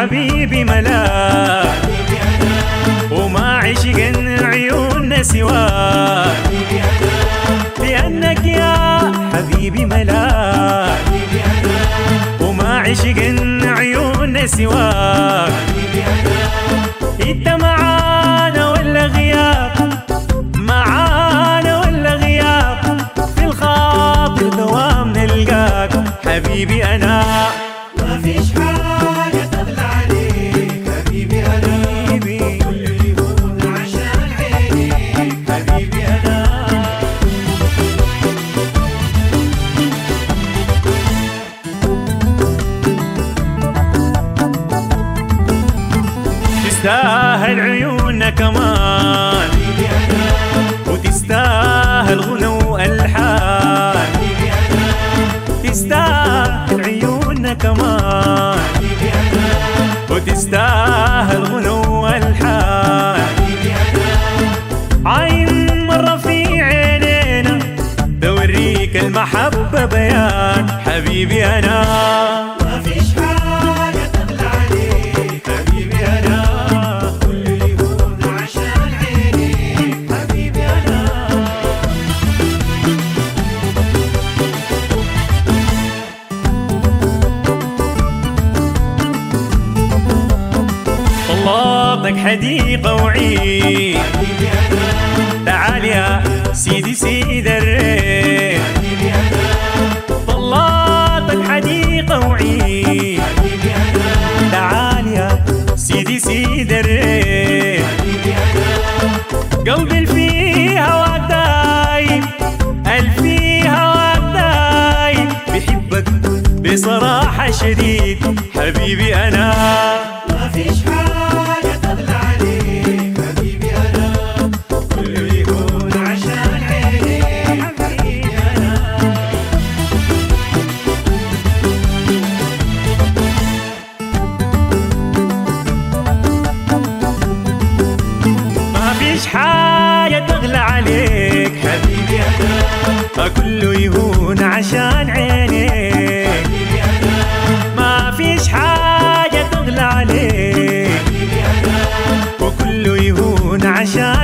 حبيبي ملاك وما عشق عيوننا سواك لأنك يا حبيبي ملاك وما عشق عيوننا سواك انت معانا ولا غياب معانا ولا غياب في الخاطر دوام نلقاك حبيبي انا ما فيش حاجة تغلى عليك حبيبي أنا حبيبي كل اللي يهون عشان عينيك حبيبي انا تستاهل عيوننا كمان حبيبي أنا وتستاهل غنى والحان حبيبي أنا تستاهل عيوننا كمان حبيبي أنا وتستاهل غنى والحان حبيبي أنا عين مرة في عينينا توريك المحبة بيان حبيبي أنا ما فيش حاجة تغلى عليك حبيبي أنا كل اللي يهون عشان عينيك حبيبي أنا طلابك حديقة وعيد حبيبي أنا تعال يا سيدي سيد الريح حبيبي أنا طلابك حديقة وعيد حبيبي أنا تعال يا سيدي سيد الريح حبيبي أنا قلبي اللي في هواك دايم اللي في هواك دايم بحبك بصراحة شديد حبيبي أنا ما فيش حاجة تغلى عليك حبيبي أنا كل اللي يهون عشان عينيك حبيبي أنا ما فيش حاجة تغلى عليك حبيبي أنا كله يهون عشان عينيك حبيبي أنا ما فيش حاجة تغلى عليك حبيبي أنا وكله يهون عشان